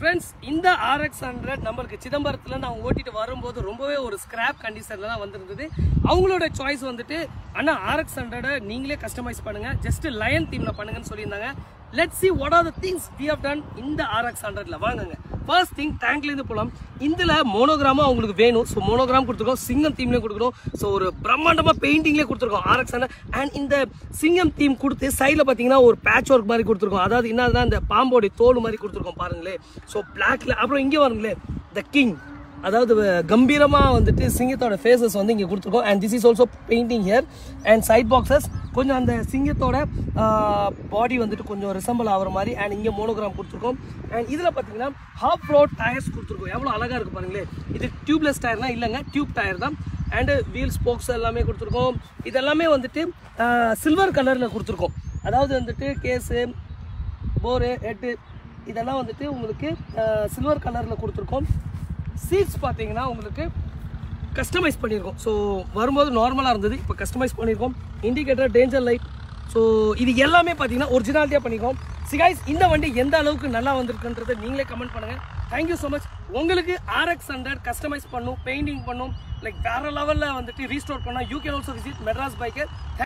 friends இந்த RX hundred நம்மளுக்கு சிதம்பரத்தில் நான் ஓட்டிட்டு வரும்போது ரொம்பவே ஒரு ஸ்கிராப் கண்டிஷனில் தான் வந்திருந்தது அவங்களோட சாய்ஸ் வந்துட்டு அண்ணா ஆர்எக்ஸ் ஹண்ட்ரடை நீங்களே கஸ்டமைஸ் பண்ணுங்க ஜஸ்ட் லயன் தீமில் பண்ணுங்கன்னு சொல்லியிருந்தாங்க let see what are the things we have done இந்த ஆர்எக்ஸ் ஹண்ட்ரட்ல வாங்குங்க ஃபர்ஸ்ட் திங் டேங்க்லேருந்து போகலாம் இதில் மோனோகிராமா அவங்களுக்கு வேணும் ஸோ மோனோகிராம் கொடுத்துருக்கோம் சிங்கம் தீம்லேயும் கொடுக்குறோம் ஸோ ஒரு பிரம்மாண்டமாக பெயிண்டிங்லேயே கொடுத்துருக்கோம் ஆர்எக்ஸ் ஹண்ட்ரட் அண்ட் இந்த சிங்கம் தீம் கொடுத்து சைடில் பார்த்தீங்கன்னா ஒரு பேட்ச் ஒர்க் மாதிரி கொடுத்துருக்கோம் அதாவது என்னதுன்னா இந்த பாம்போடைய தோல் மாதிரி கொடுத்துருக்கோம் பாருங்களேன் ஸோ பிளாக்ல அப்புறம் இங்கே வருங்களேன் த கிங் அதாவது கம்பீரமாக வந்துட்டு சிங்கத்தோட ஃபேஸஸ் வந்து இங்கே கொடுத்துருக்கோம் and this is also painting here and side boxes கொஞ்சம் அந்த சிங்கத்தோட பாடி வந்துட்டு கொஞ்சம் ரிசம்பிள் ஆகிற மாதிரி அண்ட் இங்கே மோனோகிராம் கொடுத்துருக்கோம் அண்ட் இதில் பார்த்தீங்கன்னா ஹாஃப் ரோட் டயர்ஸ் கொடுத்துருக்கோம் எவ்வளோ அழகாக இருக்குது பாருங்களேன் இது டியூப்லெஸ் டயர்லாம் இல்லைங்க டியூப் டயர் தான் அண்டு வீல் ஸ்போக்ஸ் எல்லாமே கொடுத்துருக்கோம் இதெல்லாமே வந்துட்டு சில்வர் கலரில் கொடுத்துருக்கோம் அதாவது வந்துட்டு கேஸு போரு ஹெட்டு இதெல்லாம் வந்துட்டு உங்களுக்கு சில்வர் கலரில் கொடுத்துருக்கோம் சீட்ஸ் பார்த்தீங்கன்னா உங்களுக்கு கஸ்டமைஸ் பண்ணியிருக்கோம் ஸோ வரும்போது நார்மலாக இருந்தது இப்போ கஸ்டமைஸ் பண்ணியிருக்கோம் இண்டிகேட்டர் டேஞ்சர் லைட் ஸோ இது எல்லாமே பார்த்தீங்கன்னா ஒரிஜினாலிட்டியாக பண்ணியிருக்கோம் சிகாய்ஸ் இந்த வண்டி எந்த அளவுக்கு நல்லா வந்திருக்குன்றதை நீங்களே கமெண்ட் பண்ணுங்கள் தேங்க்யூ ஸோ மச் உங்களுக்கு ஆர்எக்ஸ் ஹண்ட்ரட் கஸ்டமைஸ் பண்ணும் பெயிண்டிங் பண்ணும் லைக் வேற லெவலில் வந்துட்டு ரீஸ்டோர் பண்ணால் you can also visit Madras biker